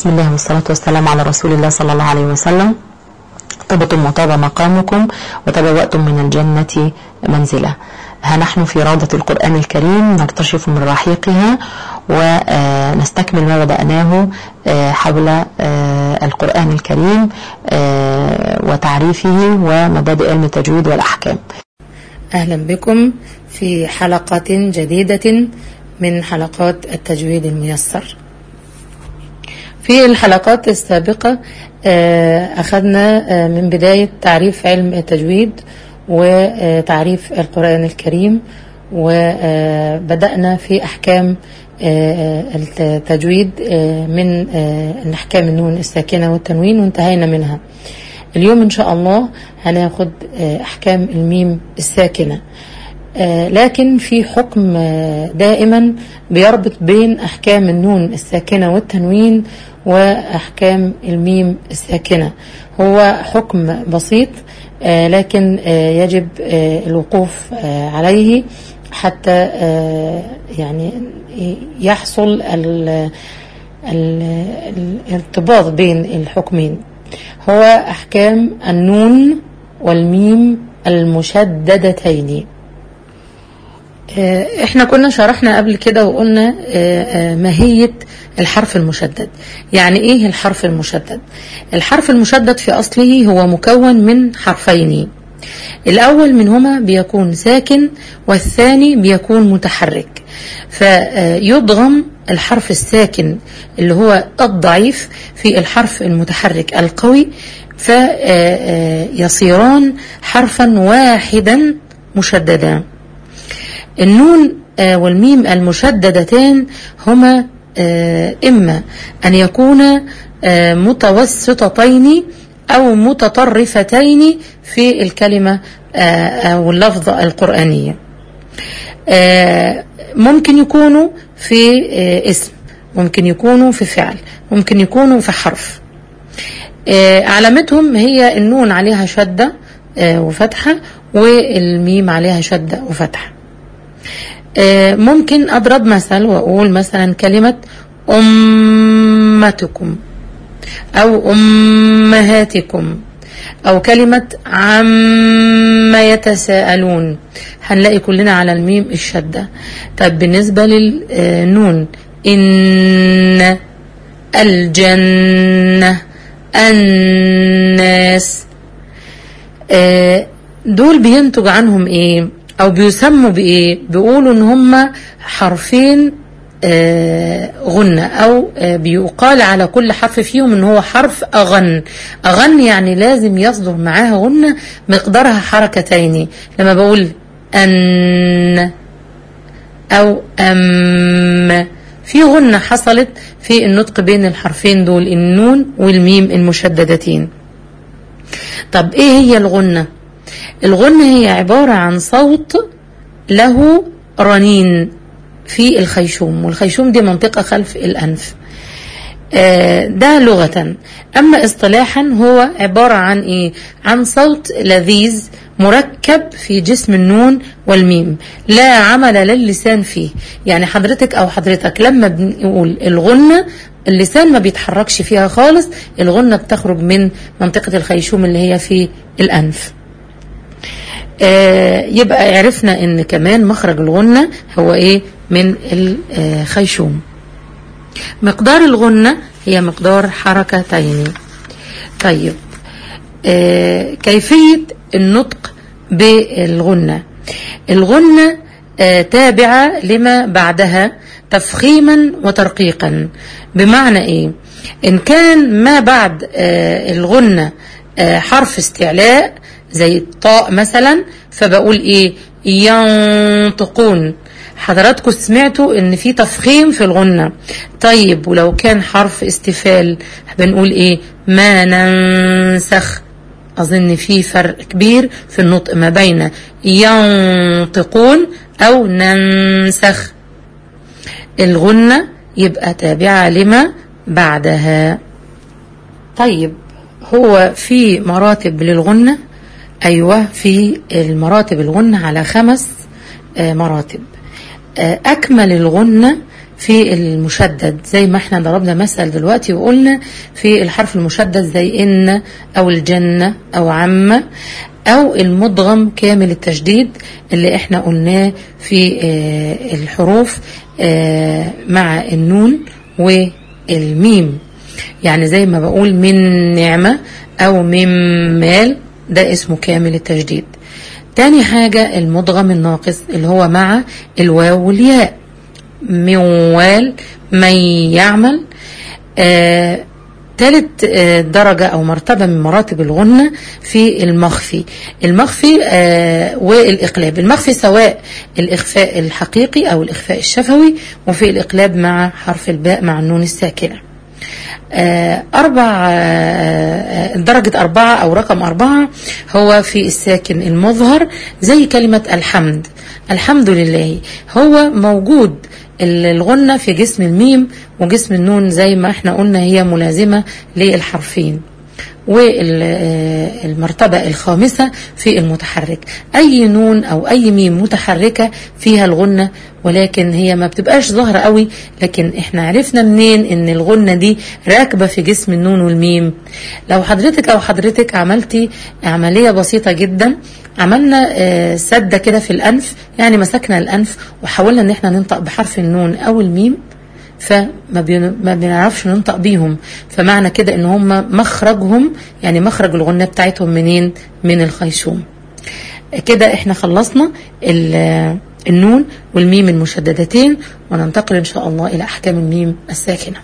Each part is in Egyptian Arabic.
بسم الله والصلاة والسلام على رسول الله صلى الله عليه وسلم طبتم وطاب مقامكم وتبوأتم من الجنة منزلا ها نحن في روضة القرآن الكريم نكتشف من رحيقها ونستكمل ما بدأناه حول القرآن الكريم وتعريفه ومبادئ علم التجويد والأحكام أهلا بكم في حلقة جديدة من حلقات التجويد الميسر في الحلقات السابقة أخذنا من بداية تعريف علم التجويد وتعريف القرآن الكريم وبدأنا في أحكام التجويد من أحكام النون الساكنة والتنوين وانتهينا منها اليوم إن شاء الله هناخد أحكام الميم الساكنة لكن في حكم دائما بيربط بين أحكام النون الساكنة والتنوين وأحكام الميم الساكنة هو حكم بسيط لكن يجب الوقوف عليه حتى يعني يحصل الارتباط بين الحكمين هو أحكام النون والميم المشددتين احنا كنا شرحنا قبل كده وقلنا ماهية الحرف المشدد يعني ايه الحرف المشدد الحرف المشدد في اصله هو مكون من حرفين الاول منهما بيكون ساكن والثاني بيكون متحرك فيضغم الحرف الساكن اللي هو الضعيف في الحرف المتحرك القوي فيصيران حرفا واحدا مشددان النون والميم المشددتان هما إما أن يكونا متوسطتين أو متطرفتين في الكلمة أو اللفظة القرآنية ممكن يكونوا في اسم ممكن يكونوا في فعل ممكن يكونوا في حرف علامتهم هي النون عليها شدة وفتحة والميم عليها شدة وفتحة ممكن أضرب مثل وأقول مثلا كلمة أمتكم أو أمهاتكم أو كلمة عما يتساءلون هنلاقي كلنا على الميم الشدة طيب بالنسبة للنون إن الجنة الناس دول بينتج عنهم ايه او بيسموا بايه بيقولوا ان هم حرفين غنة او بيقال على كل حرف فيهم ان هو حرف اغن اغن يعني لازم يصدر معاها غنة مقدارها حركتين لما بقول ان او ام في غنة حصلت في النطق بين الحرفين دول النون والميم المشددتين طب ايه هي الغنة الغنة هي عبارة عن صوت له رنين في الخيشوم والخيشوم دي منطقة خلف الأنف ده لغة أما اصطلاحا هو عبارة عن إيه عن صوت لذيذ مركب في جسم النون والميم لا عمل للسان فيه يعني حضرتك أو حضرتك لما بنقول الغنة اللسان ما بيتحركش فيها خالص الغنة بتخرج من منطقة الخيشوم اللي هي في الأنف آه يبقى عرفنا ان كمان مخرج الغنة هو ايه من الخيشوم مقدار الغنة هي مقدار حركتين طيب آه كيفية النطق بالغنة الغنة آه تابعة لما بعدها تفخيما وترقيقا بمعنى ايه ان كان ما بعد الغنة حرف استعلاء زي الطاء مثلا فبقول ايه ينطقون حضراتكم سمعتوا ان في تفخيم في الغنة طيب ولو كان حرف استفال بنقول ايه ما ننسخ اظن في فرق كبير في النطق ما بين ينطقون او ننسخ الغنة يبقى تابعة لما بعدها طيب هو في مراتب للغنة أيوة في المراتب الغنة على خمس مراتب أكمل الغنة في المشدد زي ما احنا ضربنا مثل دلوقتي وقلنا في الحرف المشدد زي إن أو الجنة أو عم أو المدغم كامل التشديد اللي احنا قلناه في آه، الحروف آه، مع النون والميم يعني زي ما بقول من نعمة أو من مال ده اسمه كامل التجديد تاني حاجة المدغم الناقص اللي هو مع الواو والياء موال من يعمل آه تالت آه، درجة أو مرتبة من مراتب الغنة في المخفي المخفي آه، والإقلاب المخفي سواء الإخفاء الحقيقي أو الإخفاء الشفوي وفي الإقلاب مع حرف الباء مع النون الساكنة آه، أربع آه، درجة أربعة أو رقم أربعة هو في الساكن المظهر زي كلمة الحمد الحمد لله هو موجود الغنة في جسم الميم وجسم النون زي ما احنا قلنا هي ملازمة للحرفين والمرتبة الخامسة في المتحرك أي نون أو أي ميم متحركة فيها الغنة ولكن هي ما بتبقاش ظاهرة قوي لكن احنا عرفنا منين ان الغنة دي راكبة في جسم النون والميم لو حضرتك او حضرتك عملتي عملية بسيطة جدا عملنا آه، سدة كده في الأنف يعني مسكنا الأنف وحاولنا ان احنا ننطق بحرف النون أو الميم فما بين- ما بنعرفش ننطق بيهم فمعنى كده ان هم مخرجهم يعني مخرج الغنة بتاعتهم منين من الخيشوم كده احنا خلصنا ال- النون والميم المشددتين وننتقل ان شاء الله الى احكام الميم الساكنه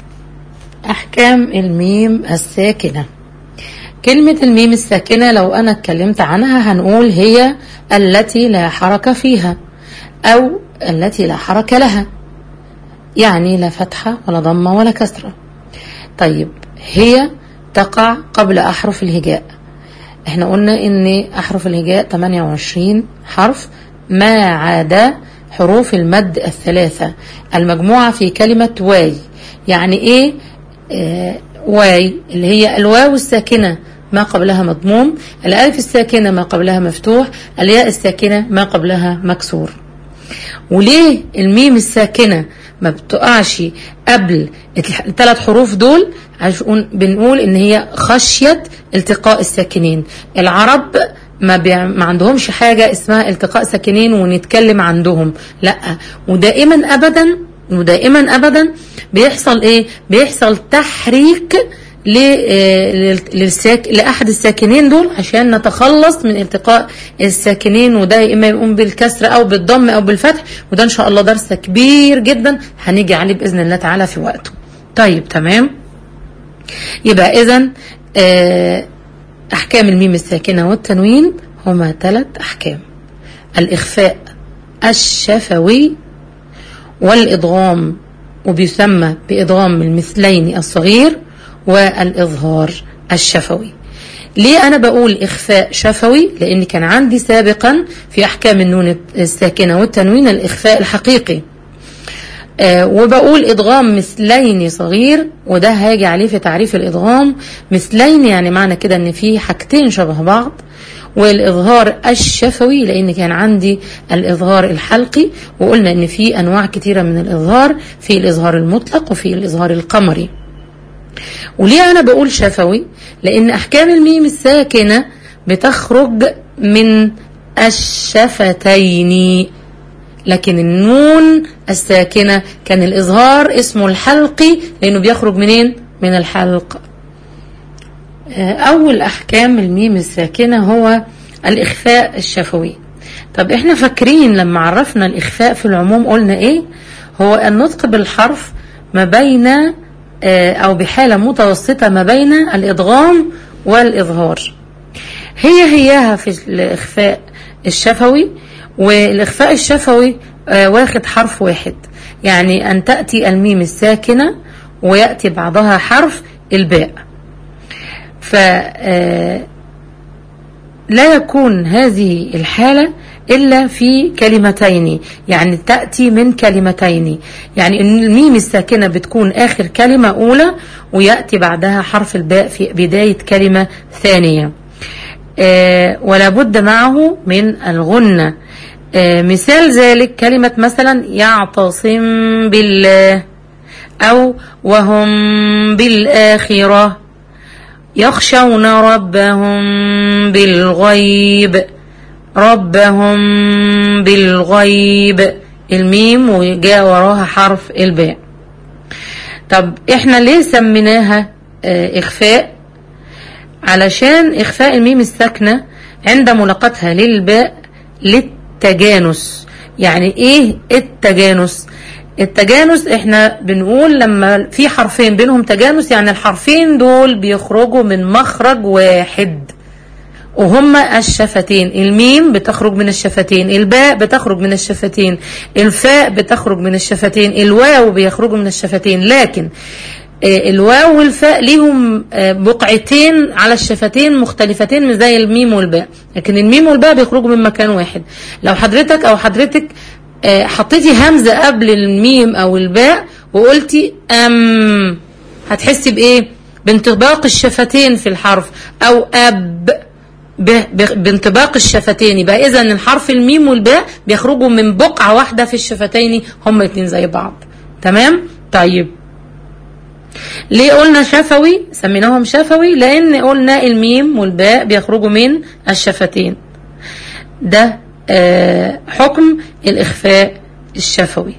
احكام الميم الساكنه كلمة الميم الساكنة لو أنا اتكلمت عنها هنقول هي التي لا حركة فيها أو التي لا حركة لها يعني لا فتحة ولا ضمة ولا كسرة طيب هي تقع قبل أحرف الهجاء احنا قلنا ان أحرف الهجاء 28 حرف ما عدا حروف المد الثلاثة المجموعة في كلمة واي يعني ايه آه واي اللي هي الواو الساكنة ما قبلها مضموم الألف الساكنة ما قبلها مفتوح الياء الساكنة ما قبلها مكسور وليه الميم الساكنة ما بتقعش قبل الثلاث حروف دول عشان بنقول ان هي خشية التقاء الساكنين العرب ما, بيع... ما عندهمش حاجة اسمها التقاء ساكنين ونتكلم عندهم لا ودائما ابدا ودائما ابدا بيحصل ايه بيحصل تحريك ل- آه، للساك... لأحد الساكنين دول عشان نتخلص من التقاء الساكنين وده إما يقوم بالكسر أو بالضم أو بالفتح وده إن شاء الله درس كبير جدا هنيجي عليه بإذن الله تعالى في وقته طيب تمام يبقى إذا أحكام الميم الساكنة والتنوين هما ثلاث أحكام الإخفاء الشفوي والإضغام وبيسمى بإضغام المثلين الصغير والإظهار الشفوي ليه أنا بقول إخفاء شفوي لأن كان عندي سابقا في أحكام النون الساكنة والتنوين الإخفاء الحقيقي آه وبقول إدغام مثلين صغير وده هاجي عليه في تعريف الإدغام مثلين يعني معنى كده إن في حاجتين شبه بعض والإظهار الشفوي لأن كان عندي الإظهار الحلقي وقلنا إن في أنواع كتيرة من الإظهار في الإظهار المطلق وفي الإظهار القمري وليه أنا بقول شفوي لأن أحكام الميم الساكنة بتخرج من الشفتين لكن النون الساكنة كان الإظهار اسمه الحلقي لأنه بيخرج منين؟ من الحلق أول أحكام الميم الساكنة هو الإخفاء الشفوي طب إحنا فاكرين لما عرفنا الإخفاء في العموم قلنا إيه؟ هو النطق بالحرف ما بين أو بحالة متوسطة ما بين الإدغام والإظهار هي هياها في الإخفاء الشفوي والإخفاء الشفوي واخد حرف واحد يعني أن تأتي الميم الساكنة ويأتي بعدها حرف الباء ف لا يكون هذه الحالة إلا في كلمتين يعني تأتي من كلمتين يعني الميم الساكنة بتكون آخر كلمة أولى ويأتي بعدها حرف الباء في بداية كلمة ثانية آه ولا بد معه من الغنة آه، مثال ذلك كلمة مثلا يعتصم بالله أو وهم بالآخرة يخشون ربهم بالغيب ربهم بالغيب الميم وجاء وراها حرف الباء طب احنا ليه سميناها اه اخفاء علشان اخفاء الميم الساكنة عند ملاقاتها للباء للتجانس يعني ايه التجانس التجانس احنا بنقول لما في حرفين بينهم تجانس يعني الحرفين دول بيخرجوا من مخرج واحد وهما الشفتين الميم بتخرج من الشفتين الباء بتخرج من الشفتين الفاء بتخرج من الشفتين الواو بيخرجوا من الشفتين لكن الواو والفاء ليهم بقعتين على الشفتين مختلفتين مش زي الميم والباء لكن الميم والباء بيخرجوا من مكان واحد لو حضرتك او حضرتك حطيتي همزة قبل الميم او الباء وقلتي ام هتحسي بايه بانطباق الشفتين في الحرف او اب بانطباق الشفتين يبقى اذا الحرف الميم والباء بيخرجوا من بقعة واحدة في الشفتين هما الاثنين زي بعض تمام طيب ليه قلنا شفوي سميناهم شفوي لان قلنا الميم والباء بيخرجوا من الشفتين ده آه حكم الاخفاء الشفوي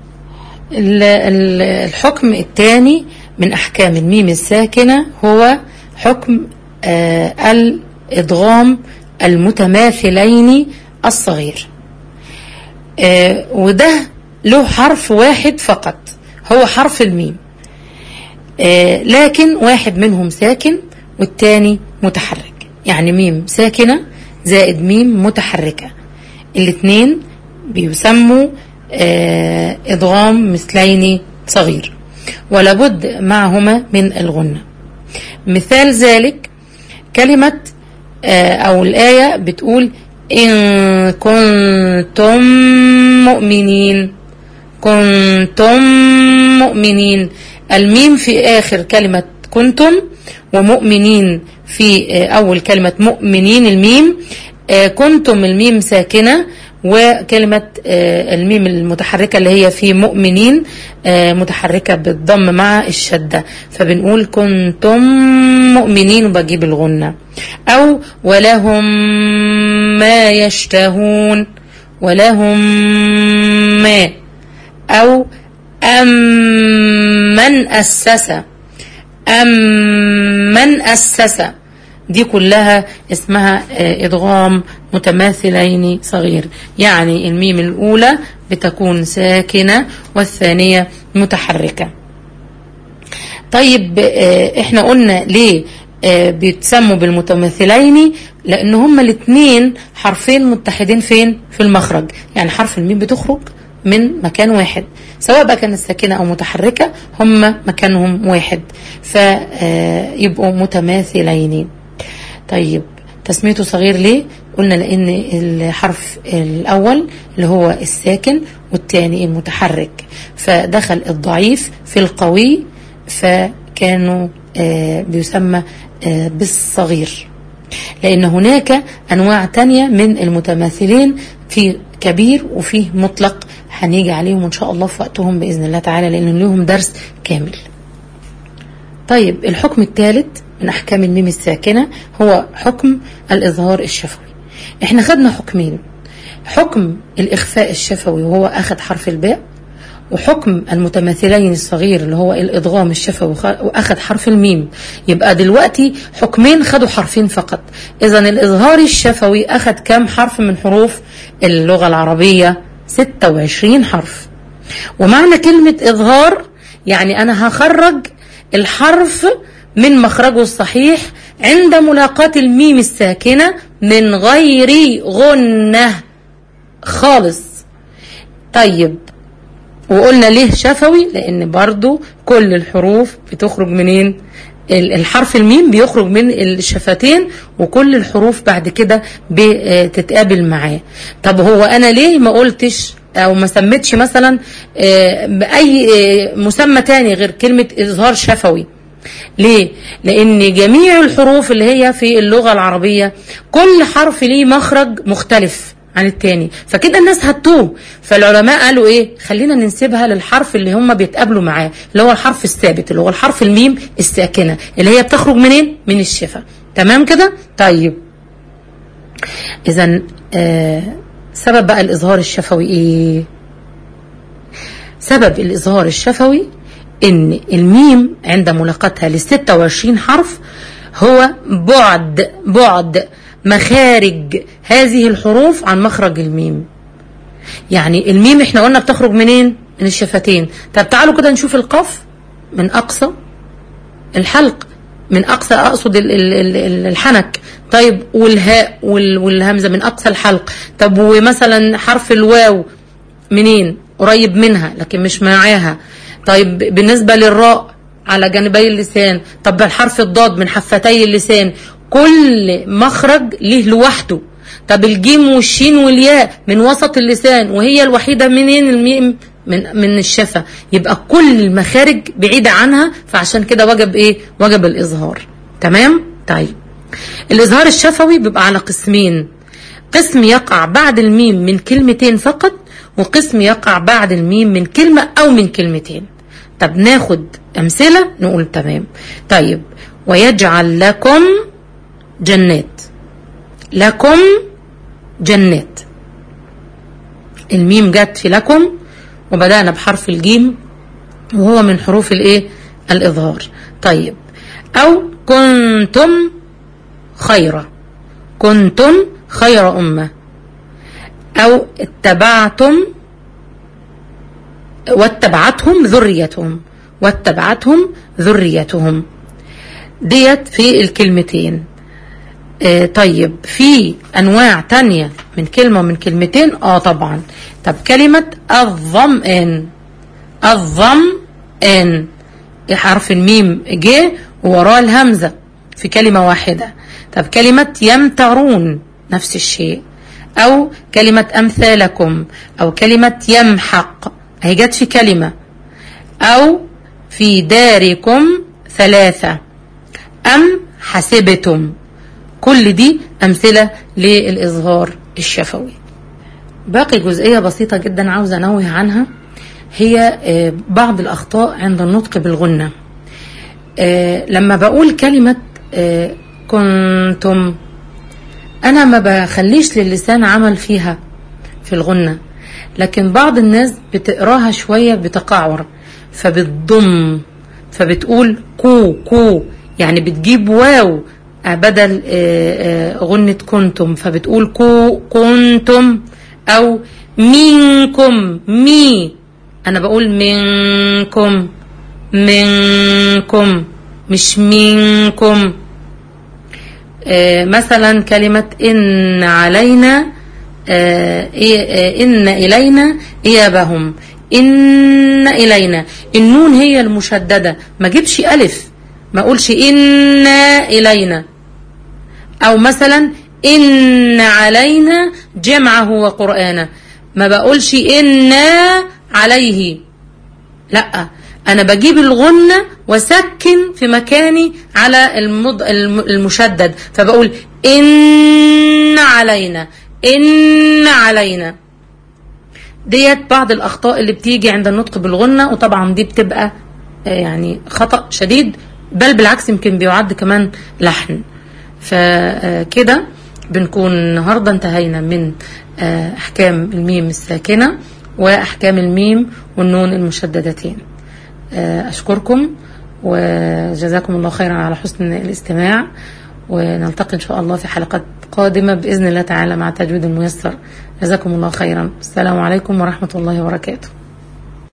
الحكم الثاني من احكام الميم الساكنه هو حكم آه الادغام المتماثلين الصغير آه وده له حرف واحد فقط هو حرف الميم آه لكن واحد منهم ساكن والتاني متحرك يعني ميم ساكنة زائد ميم متحركة الاثنين بيسموا آه ادغام مثلين صغير ولابد معهما من الغنة مثال ذلك كلمة آه او الآية بتقول إن كنتم مؤمنين كنتم مؤمنين الميم في آخر كلمة كنتم ومؤمنين في أول كلمة مؤمنين الميم كنتم الميم ساكنة وكلمة الميم المتحركة اللي هي في مؤمنين متحركة بالضم مع الشدة فبنقول كنتم مؤمنين وبجيب الغنة أو ولهم ما يشتهون ولهم ما أو أم من أسس أم من أسس دي كلها اسمها إدغام متماثلين صغير يعني الميم الأولى بتكون ساكنة والثانية متحركة طيب احنا قلنا ليه بيتسموا بالمتماثلين لان هما الاثنين حرفين متحدين فين في المخرج يعني حرف الميم بتخرج من مكان واحد سواء بقى كانت ساكنة أو متحركة هم مكانهم واحد فيبقوا متماثلين طيب تسميته صغير ليه قلنا لأن الحرف الأول اللي هو الساكن والثاني المتحرك فدخل الضعيف في القوي فكانوا بيسمى بالصغير لأن هناك أنواع تانية من المتماثلين في كبير وفيه مطلق هنيجي عليهم ان شاء الله في وقتهم باذن الله تعالى لان لهم درس كامل. طيب الحكم الثالث من احكام الميم الساكنه هو حكم الاظهار الشفوي. احنا خدنا حكمين. حكم الاخفاء الشفوي وهو اخذ حرف الباء وحكم المتماثلين الصغير اللي هو الادغام الشفوي واخذ حرف الميم يبقى دلوقتي حكمين خدوا حرفين فقط اذا الاظهار الشفوي اخذ كم حرف من حروف اللغه العربيه 26 حرف ومعنى كلمة إظهار يعني أنا هخرج الحرف من مخرجه الصحيح عند ملاقاة الميم الساكنة من غير غنة خالص طيب وقلنا ليه شفوي لأن برضو كل الحروف بتخرج منين الحرف الميم بيخرج من الشفتين وكل الحروف بعد كده بتتقابل معاه طب هو انا ليه ما قلتش او ما سميتش مثلا باي مسمى تاني غير كلمة اظهار شفوي ليه لان جميع الحروف اللي هي في اللغة العربية كل حرف ليه مخرج مختلف عن التاني فكده الناس هتوه فالعلماء قالوا ايه خلينا ننسبها للحرف اللي هم بيتقابلوا معاه اللي هو الحرف الثابت اللي هو الحرف الميم الساكنه اللي هي بتخرج منين من الشفه تمام كده طيب اذا آه سبب بقى الاظهار الشفوي ايه سبب الاظهار الشفوي ان الميم عند ملاقاتها لل 26 حرف هو بعد بعد مخارج هذه الحروف عن مخرج الميم يعني الميم احنا قلنا بتخرج منين من الشفتين طب تعالوا كده نشوف القاف من اقصى الحلق من اقصى اقصد ال- ال- ال- الحنك طيب والهاء وال- والهمزه من اقصى الحلق طب ومثلا حرف الواو منين قريب منها لكن مش معاها طيب بالنسبه للراء على جانبي اللسان طب الحرف الضاد من حفتي اللسان كل مخرج ليه لوحده طب الجيم والشين والياء من وسط اللسان وهي الوحيده منين الميم من من الشفه يبقى كل المخارج بعيده عنها فعشان كده وجب ايه وجب الاظهار تمام طيب الاظهار الشفوي بيبقى على قسمين قسم يقع بعد الميم من كلمتين فقط وقسم يقع بعد الميم من كلمة أو من كلمتين طب ناخد أمثلة نقول تمام طيب ويجعل لكم جنات لكم جنات الميم جت في لكم وبدأنا بحرف الجيم وهو من حروف الايه الإظهار طيب أو كنتم خيرا كنتم خير أمة أو اتبعتم واتبعتهم ذريتهم واتبعتهم ذريتهم ديت في الكلمتين آه طيب في أنواع تانية من كلمة ومن كلمتين اه طبعا طب كلمة الظمئن الظمئن حرف الميم جه ووراه الهمزة في كلمة واحدة طب كلمة يمترون نفس الشيء أو كلمة أمثالكم أو كلمة يمحق هي جت في كلمة أو في داركم ثلاثة أم حسبتم كل دي أمثلة للإظهار الشفوي باقي جزئية بسيطة جدا عاوزة أنوه عنها هي بعض الأخطاء عند النطق بالغنة لما بقول كلمة كنتم أنا ما بخليش للسان عمل فيها في الغنة لكن بعض الناس بتقراها شوية بتقعر فبتضم فبتقول كو كو يعني بتجيب واو بدل غنة كنتم فبتقول كو كنتم أو منكم مي أنا بقول منكم منكم مش منكم آه مثلا كلمة إن علينا آه آه إن إلينا إيابهم إن إلينا النون هي المشددة ما جيبش ألف ما أقولش إن إلينا أو مثلا إن علينا جمعه وقرآنه ما بقولش إن عليه لا أنا بجيب الغنة وسكن في مكاني على المض... المشدد فبقول إن علينا إن علينا ديت بعض الأخطاء اللي بتيجي عند النطق بالغنة وطبعا دي بتبقى يعني خطأ شديد بل بالعكس يمكن بيعد كمان لحن فكده بنكون النهارده انتهينا من أحكام الميم الساكنة وأحكام الميم والنون المشددتين أشكركم وجزاكم الله خيرا على حسن الاستماع ونلتقي إن شاء الله في حلقات قادمة بإذن الله تعالى مع تجويد الميسر جزاكم الله خيرا السلام عليكم ورحمة الله وبركاته